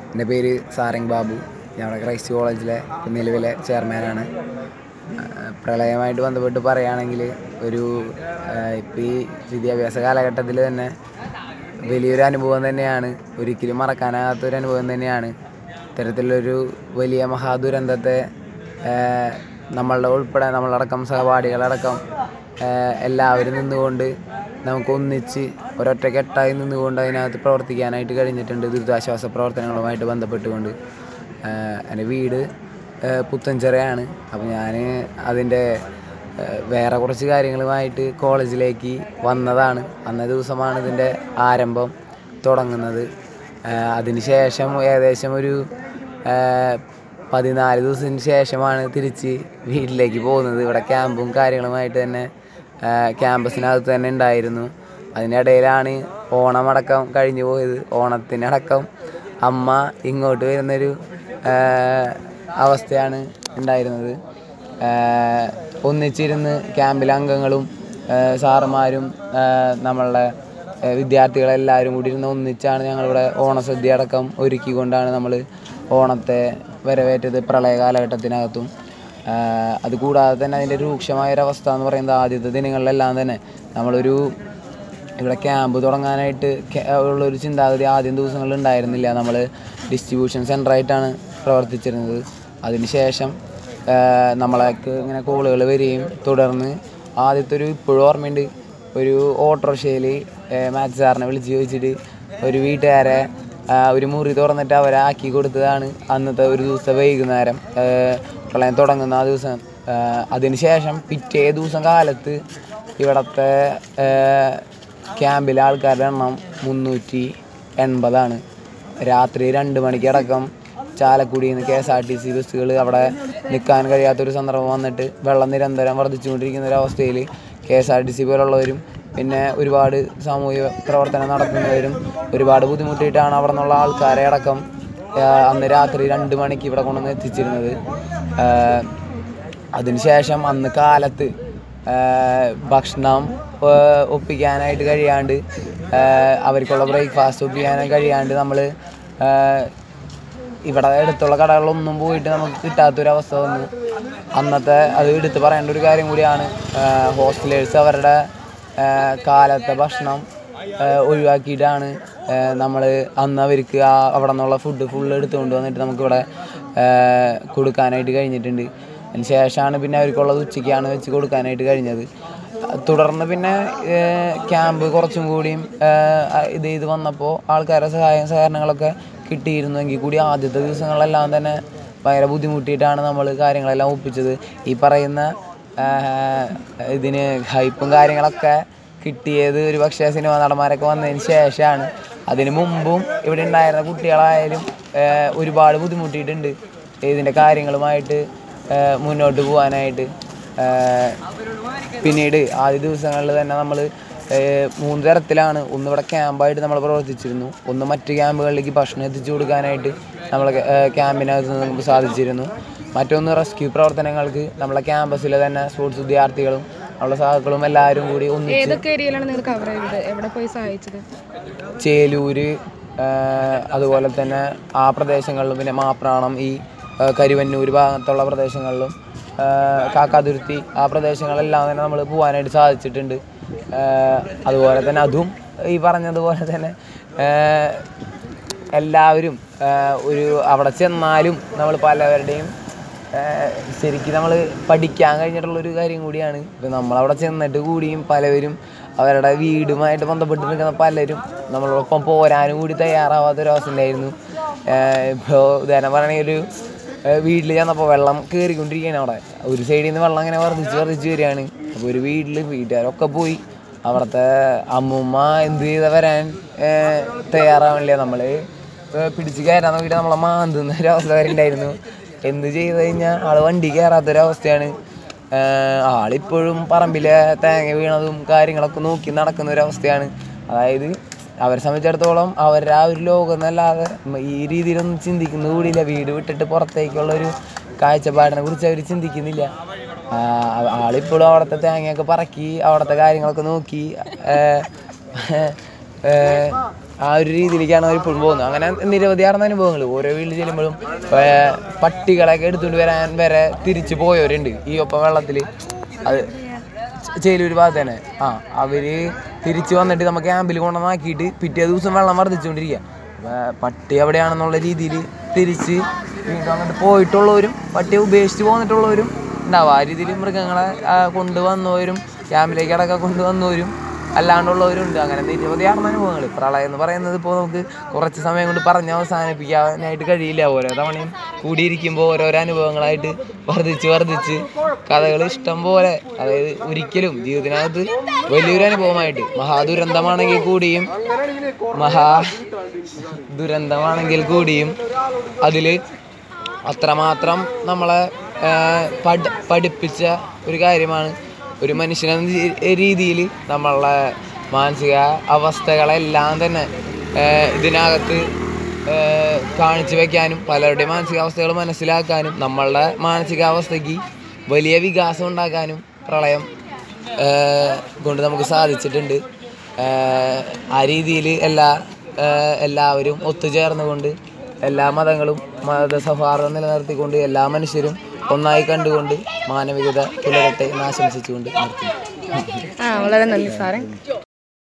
എൻ്റെ പേര് സാരംഗ് ബാബു ഞങ്ങളുടെ ക്രൈസ്റ്റ് കോളേജിലെ നിലവിലെ ചെയർമാനാണ് പ്രളയമായിട്ട് ബന്ധപ്പെട്ട് പറയുകയാണെങ്കിൽ ഒരു ഇപ്പോൾ ഈ വിദ്യാഭ്യാസ കാലഘട്ടത്തിൽ തന്നെ വലിയൊരു അനുഭവം തന്നെയാണ് ഒരിക്കലും മറക്കാനാകാത്തൊരു അനുഭവം തന്നെയാണ് ഇത്തരത്തിലൊരു വലിയ മഹാദുരന്തത്തെ നമ്മളുടെ ഉൾപ്പെടെ നമ്മളടക്കം സഹപാഠികളടക്കം എല്ലാവരും നിന്നുകൊണ്ട് നമുക്ക് ഒന്നിച്ച് ഒരൊറ്റക്കെട്ടായി നിന്നുകൊണ്ട് അതിനകത്ത് പ്രവർത്തിക്കാനായിട്ട് കഴിഞ്ഞിട്ടുണ്ട് ദുരിതാശ്വാസ പ്രവർത്തനങ്ങളുമായിട്ട് ബന്ധപ്പെട്ടുകൊണ്ട് എൻ്റെ വീട് പുത്തൻചിറയാണ് അപ്പോൾ ഞാൻ അതിൻ്റെ വേറെ കുറച്ച് കാര്യങ്ങളുമായിട്ട് കോളേജിലേക്ക് വന്നതാണ് അന്നേ ദിവസമാണ് ഇതിൻ്റെ ആരംഭം തുടങ്ങുന്നത് അതിന് ശേഷം ഏകദേശം ഒരു പതിനാല് ദിവസത്തിന് ശേഷമാണ് തിരിച്ച് വീട്ടിലേക്ക് പോകുന്നത് ഇവിടെ ക്യാമ്പും കാര്യങ്ങളുമായിട്ട് തന്നെ ക്യാമ്പസിനകത്ത് തന്നെ ഉണ്ടായിരുന്നു അതിനിടയിലാണ് ഓണമടക്കം കഴിഞ്ഞു പോയത് ഓണത്തിനടക്കം അമ്മ ഇങ്ങോട്ട് വരുന്നൊരു അവസ്ഥയാണ് ഉണ്ടായിരുന്നത് ഒന്നിച്ചിരുന്ന് ക്യാമ്പിലെ അംഗങ്ങളും സാറുമാരും നമ്മളുടെ വിദ്യാർത്ഥികളെല്ലാവരും കൂടി ഇരുന്ന് ഒന്നിച്ചാണ് ഞങ്ങളിവിടെ ഓണസദ്യ അടക്കം ഒരുക്കിക്കൊണ്ടാണ് നമ്മൾ ഓണത്തെ വരവേറ്റത് പ്രളയ കാലഘട്ടത്തിനകത്തും അതുകൂടാതെ തന്നെ അതിൻ്റെ രൂക്ഷമായൊരവസ്ഥ എന്ന് പറയുന്നത് ആദ്യത്തെ ദിനങ്ങളിലെല്ലാം തന്നെ നമ്മളൊരു ഇവിടെ ക്യാമ്പ് തുടങ്ങാനായിട്ട് ഉള്ളൊരു ചിന്താഗതി ആദ്യം ദിവസങ്ങളിൽ ഉണ്ടായിരുന്നില്ല നമ്മൾ ഡിസ്ട്രിബ്യൂഷൻ സെൻ്ററായിട്ടാണ് പ്രവർത്തിച്ചിരുന്നത് അതിനുശേഷം നമ്മളേക്ക് ഇങ്ങനെ കോളുകൾ വരികയും തുടർന്ന് ആദ്യത്തെ ഒരു ഇപ്പോഴും ഓർമ്മയുണ്ട് ഒരു ഓട്ടോറിക്ഷയിൽ മാത്സ് സാറിനെ വിളിച്ച് ചോദിച്ചിട്ട് ഒരു വീട്ടുകാരെ ഒരു മുറി തുറന്നിട്ട് അവരെ ആക്കി കൊടുത്തതാണ് അന്നത്തെ ഒരു ദിവസത്തെ വൈകുന്നേരം പ്രളയം തുടങ്ങുന്ന ആ ദിവസം അതിനുശേഷം പിറ്റേ ദിവസം കാലത്ത് ഇവിടുത്തെ ക്യാമ്പിലെ ആൾക്കാരുടെ എണ്ണം മുന്നൂറ്റി എൺപതാണ് രാത്രി രണ്ട് മണിക്കടക്കം ചാലക്കുടിയിൽ നിന്ന് K S R T C ബസ്സുകൾ അവിടെ നിൽക്കാൻ കഴിയാത്തൊരു സന്ദർഭം വന്നിട്ട് വെള്ളം നിരന്തരം വർദ്ധിച്ചുകൊണ്ടിരിക്കുന്ന ഒരു അവസ്ഥയിൽ K S R T C പോലുള്ളവരും പിന്നെ ഒരുപാട് സാമൂഹിക പ്രവർത്തനം നടത്തുന്നവരും ഒരുപാട് ബുദ്ധിമുട്ടിയിട്ടാണ് അവിടെ നിന്നുള്ള ആൾക്കാരെ അടക്കം അന്ന് രാത്രി രണ്ട് മണിക്ക് ഇവിടെ കൊണ്ടുവന്ന് എത്തിച്ചിരുന്നത് അതിനുശേഷം അന്ന് കാലത്ത് ഭക്ഷണം ഒപ്പിക്കാനായിട്ട് കഴിയാണ്ട് അവർക്കുള്ള ബ്രേക്ക്ഫാസ്റ്റ് ഒപ്പിക്കാനായി കഴിയാണ്ട് നമ്മൾ ഇവിടെ അടുത്തുള്ള കടകളിലൊന്നും പോയിട്ട് നമുക്ക് കിട്ടാത്തൊരവസ്ഥ വന്നു അന്നത്തെ അത് എടുത്ത് പറയേണ്ട ഒരു കാര്യം കൂടിയാണ് ഹോസ്റ്റലേഴ്സ് അവരുടെ കാലത്തെ ഭക്ഷണം ഒഴിവാക്കിയിട്ടാണ് നമ്മൾ അന്ന് അവർക്ക് ആ അവിടെ നിന്നുള്ള ഫുഡ് ഫുള്ള് എടുത്തുകൊണ്ട് വന്നിട്ട് നമുക്കിവിടെ കൊടുക്കാനായിട്ട് കഴിഞ്ഞിട്ടുണ്ട് അതിന് ശേഷമാണ് പിന്നെ അവർക്കുള്ളത് ഉച്ചയ്ക്കാണ് വെച്ച് കൊടുക്കാനായിട്ട് കഴിഞ്ഞത് തുടർന്ന് പിന്നെ ക്യാമ്പ് കുറച്ചും കൂടിയും ഇത് ഇത് വന്നപ്പോൾ ആൾക്കാരുടെ സഹായം സഹകരണങ്ങളൊക്കെ കിട്ടിയിരുന്നെങ്കിൽ കൂടി ആദ്യത്തെ ദിവസങ്ങളെല്ലാം തന്നെ ഭയങ്കര ബുദ്ധിമുട്ടിയിട്ടാണ് നമ്മൾ കാര്യങ്ങളെല്ലാം ഒപ്പിച്ചത് ഈ പറയുന്ന ഇതിന് ഹൈപ്പും കാര്യങ്ങളൊക്കെ കിട്ടിയത് ഒരു പക്ഷേ സിനിമ നടന്മാരൊക്കെ വന്നതിന് ശേഷമാണ് അതിന് മുമ്പും ഇവിടെ ഉണ്ടായിരുന്ന കുട്ടികളായാലും ഒരുപാട് ബുദ്ധിമുട്ടിയിട്ടുണ്ട് ഇതിൻ്റെ കാര്യങ്ങളുമായിട്ട് മുന്നോട്ട് പോകാനായിട്ട് പിന്നീട് ആദ്യ ദിവസങ്ങളിൽ തന്നെ നമ്മൾ മൂന്ന് തരത്തിലാണ് ഒന്ന് ഇവിടെ ക്യാമ്പായിട്ട് നമ്മൾ പ്രവർത്തിച്ചിരുന്നു ഒന്ന് മറ്റ് ക്യാമ്പുകളിലേക്ക് ഭക്ഷണം എത്തിച്ചു കൊടുക്കാനായിട്ട് നമ്മളെ ക്യാമ്പിനകത്ത് നമുക്ക് സാധിച്ചിരുന്നു മറ്റൊന്ന് റെസ്ക്യൂ പ്രവർത്തനങ്ങൾക്ക് നമ്മളെ ക്യാമ്പസിലെ തന്നെ സ്പോർട്സ് വിദ്യാർത്ഥികളും നമ്മളെ സഹാക്കളും എല്ലാവരും കൂടി ഏതൊക്കെ ഏരിയയിലാണ് നിങ്ങൾ കവർ ചെയ്തത് എവിടെ പോയി സഹായിച്ചത് ചേലൂര് അതുപോലെ തന്നെ ആ പ്രദേശങ്ങളിലും പിന്നെ മാപ്രാണം ഈ കരുവന്നൂർ ഭാഗത്തുള്ള പ്രദേശങ്ങളിലും കാക്കാതുരുത്തി ആ പ്രദേശങ്ങളെല്ലാം തന്നെ നമ്മൾ പോകാനായിട്ട് സാധിച്ചിട്ടുണ്ട് അതുപോലെ തന്നെ അതും ഈ പറഞ്ഞതുപോലെ തന്നെ എല്ലാവരും ഒരു അവിടെ ചെന്നാലും നമ്മൾ പലവരുടെയും ശരിക്കും നമ്മൾ പഠിക്കാൻ കഴിഞ്ഞിട്ടുള്ളൊരു കാര്യം കൂടിയാണ് ഇപ്പം നമ്മളവിടെ ചെന്നിട്ട് കൂടിയും പലവരും അവരുടെ വീടുമായിട്ട് ബന്ധപ്പെട്ട് നിൽക്കുന്ന പലരും നമ്മളോടൊപ്പം പോരാനും കൂടി തയ്യാറാവാത്തൊരവസ്ഥ ഉണ്ടായിരുന്നു ഇപ്പോൾ ഉദാഹരണം പറയുകയാണെങ്കിൽ ഒരു വീട്ടിൽ ചെന്നപ്പോൾ വെള്ളം കയറിക്കൊണ്ടിരിക്കുകയാണ് അവിടെ ഒരു സൈഡിൽ നിന്ന് വെള്ളം ഇങ്ങനെ വർദ്ധിച്ച് വർദ്ധിച്ച് വരികയാണ് അപ്പോൾ ഒരു വീട്ടിൽ വീട്ടുകാരൊക്കെ പോയി അവിടുത്തെ അമ്മൂമ്മ എന്ത് ചെയ്ത വരാൻ തയ്യാറാവണില്ല നമ്മൾ പിടിച്ച് കയറാൻ നോക്കിയിട്ട് നമ്മളെ മാന്തുന്ന ഒരു അവസ്ഥ വരെ ഉണ്ടായിരുന്നു എന്ത് ചെയ്ത് കഴിഞ്ഞാൽ ആൾ വണ്ടി കയറാത്തൊരവസ്ഥയാണ് ആളിപ്പോഴും പറമ്പിലെ തേങ്ങ വീണതും കാര്യങ്ങളൊക്കെ നോക്കി നടക്കുന്ന ഒരു അവസ്ഥയാണ് അതായത് അവരെ സംബന്ധിച്ചിടത്തോളം അവരുടെ ആ ഒരു ലോകം എന്നല്ലാതെ ഈ രീതിയിലൊന്നും ചിന്തിക്കുന്ന കൂടിയില്ല വീട് വിട്ടിട്ട് പുറത്തേക്കുള്ള ഒരു കാഴ്ചപ്പാടിനെ കുറിച്ച് അവർ ചിന്തിക്കുന്നില്ല ആളിപ്പോഴും അവിടുത്തെ തേങ്ങയൊക്കെ പറക്കി അവിടുത്തെ കാര്യങ്ങളൊക്കെ നോക്കി ആ ഒരു രീതിയിലേക്കാണ് അവർ ഇപ്പോഴും പോകുന്നത് അങ്ങനെ നിരവധിയാർന്ന അനുഭവങ്ങൾ ഓരോ വീട്ടിൽ ചെല്ലുമ്പോഴും ഏർ പട്ടികളൊക്കെ എടുത്തുകൊണ്ട് വരാൻ വരെ തിരിച്ചു പോയവരുണ്ട് ഈ ഒപ്പം വെള്ളത്തിൽ അത് ചേലൂർ ഭാഗത്ത് തന്നെ ആ അവര് തിരിച്ചു വന്നിട്ട് നമുക്ക് ക്യാമ്പിൽ കൊണ്ടുവന്നാക്കിയിട്ട് പിറ്റേ ദിവസം വെള്ളം വർദ്ധിച്ചുകൊണ്ടിരിക്കുക അപ്പൊ പട്ടി എവിടെയാണെന്നുള്ള രീതിയിൽ തിരിച്ച് വീണ്ടും അങ്ങോട്ട് പോയിട്ടുള്ളവരും പട്ടിയെ ഉപേക്ഷിച്ച് പോന്നിട്ടുള്ളവരും ഉണ്ടാവും ആ രീതിയിൽ മൃഗങ്ങളെ ആ, കൊണ്ടുവന്നവരും ക്യാമ്പിലേക്ക് അടക്കം കൊണ്ടുവന്നവരും അല്ലാണ്ടുള്ളവരും ഉണ്ട് അങ്ങനെ നിരവധിയാർന്ന അനുഭവങ്ങൾ പ്രളയം എന്ന് പറയുന്നത് ഇപ്പോൾ നമുക്ക് കുറച്ച് സമയം കൊണ്ട് പറഞ്ഞ് അവസാനിപ്പിക്കാനായിട്ട് കഴിയില്ല ഓരോ തവണയും കൂടിയിരിക്കുമ്പോൾ ഓരോരോ അനുഭവങ്ങളായിട്ട് വർദ്ധിച്ച് വർദ്ധിച്ച് കഥകൾ ഇഷ്ടം പോലെ അതായത് ഒരിക്കലും ജീവിതത്തിനകത്ത് വലിയൊരു അനുഭവമായിട്ട് മഹാദുരന്തമാണെങ്കിൽ കൂടിയും മഹാ ദുരന്തമാണെങ്കിൽ കൂടിയും അതിൽ അത്രമാത്രം നമ്മളെ ആ, പഠ പഠിപ്പിച്ച ഒരു കാര്യമാണ് ഒരു മനുഷ്യനെന്ന രീതിയിൽ നമ്മളുടെ മാനസിക അവസ്ഥകളെല്ലാം തന്നെ ആ, ഇതിനകത്ത് ആ, കാണിച്ചു വെക്കാനും പലരുടെയും മാനസികാവസ്ഥകൾ മനസ്സിലാക്കാനും നമ്മളുടെ മാനസികാവസ്ഥയ്ക്ക് വലിയ വികാസം ഉണ്ടാക്കാനും പ്രളയം ആ, കൊണ്ട് നമുക്ക് സാധിച്ചിട്ടുണ്ട് ആ, ആ രീതിയിൽ എല്ലാ ആ, എല്ലാവരും ഒത്തുചേർന്നുകൊണ്ട് എല്ലാ മതങ്ങളും മതസൗഹാർദ്ദം നിലനിർത്തിക്കൊണ്ട് എല്ലാ മനുഷ്യരും ഒന്നായി കണ്ടുകൊണ്ട് മാനവികത പുലരട്ടെ എന്ന് ആശംസിച്ചുകൊണ്ട് നിർത്തുന്നു ആ വളരെ നന്ദി സാറേ